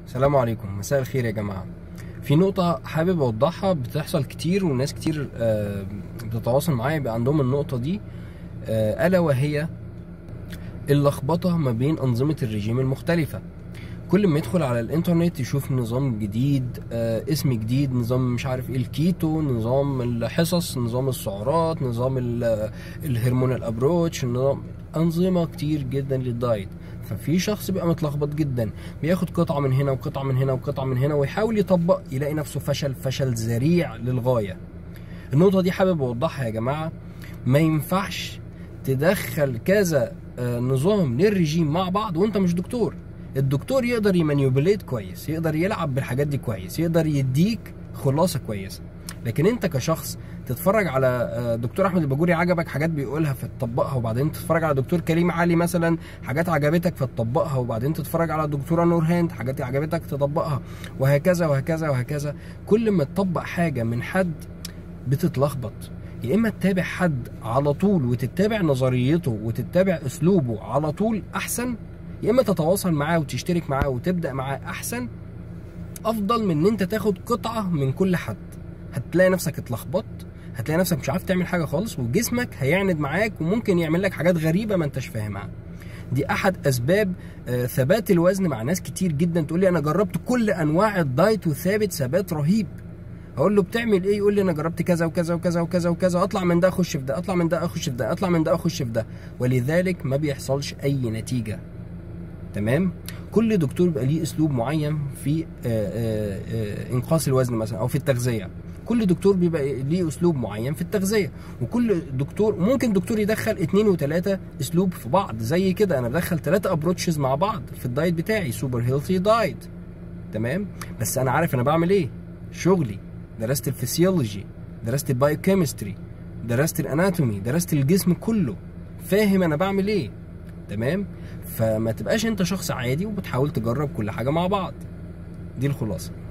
السلام عليكم مساء الخير يا جماعة في نقطة حابب أوضحها بتحصل كتير وناس كتير آه، بتتواصل معايا يبقى عندهم النقطة دي آه، ألا وهي اللخبطة ما بين أنظمة الرجيم المختلفة كل ما يدخل على الانترنت يشوف نظام جديد آه، اسم جديد نظام مش عارف ايه الكيتو نظام الحصص نظام السعرات نظام ال- الهرمونال ابروتش نظام انظمه كتير جدا للدايت ففي شخص بيبقى متلخبط جدا بياخد قطعه من هنا وقطعه من هنا وقطعه من هنا ويحاول يطبق يلاقي نفسه فشل فشل ذريع للغايه النقطه دي حابب اوضحها يا جماعه ما ينفعش تدخل كذا آه، نظام للرجيم مع بعض وانت مش دكتور الدكتور يقدر يمانيوبليت كويس يقدر يلعب بالحاجات دي كويس يقدر يديك خلاصه كويسه لكن انت كشخص تتفرج على آه، دكتور احمد الباجوري عجبك حاجات بيقولها فتطبقها وبعدين تتفرج على دكتور كريم علي مثلا حاجات عجبتك فتطبقها وبعدين تتفرج على دكتوره نور هاند حاجات عجبتك تطبقها وهكذا وهكذا وهكذا كل ما تطبق حاجه من حد بتتلخبط يا اما تتابع حد على طول وتتابع نظريته وتتابع اسلوبه على طول احسن يا اما تتواصل معاه وتشترك معاه وتبدا معاه احسن افضل من ان انت تاخد قطعه من كل حد هتلاقي نفسك اتلخبطت هتلاقي نفسك مش عارف تعمل حاجه خالص وجسمك هيعند معاك وممكن يعمل لك حاجات غريبه ما انتش فاهمها دي احد اسباب آه، ثبات الوزن مع ناس كتير جدا تقول لي انا جربت كل انواع الدايت وثابت ثبات رهيب اقول له بتعمل ايه يقول لي انا جربت كذا وكذا وكذا وكذا وكذا اطلع من ده اخش في ده اطلع من ده اخش في ده اطلع من ده اخش في ده ولذلك ما بيحصلش اي نتيجه تمام كل دكتور بيبقى ليه اسلوب معين في آه، آه، آه، انقاص الوزن مثلا او في التغذيه كل دكتور بيبقى ليه اسلوب معين في التغذيه وكل دكتور ممكن دكتور يدخل اتنين وتلاته اسلوب في بعض زي كده انا بدخل تلاته ابروتشز مع بعض في الدايت بتاعي سوبر هيلثي دايت تمام بس انا عارف انا بعمل ايه شغلي درست الفسيولوجي درست البايوكيمستري درست الاناتومي درست الجسم كله فاهم انا بعمل ايه تمام فما تبقاش انت شخص عادي وبتحاول تجرب كل حاجه مع بعض دي الخلاصه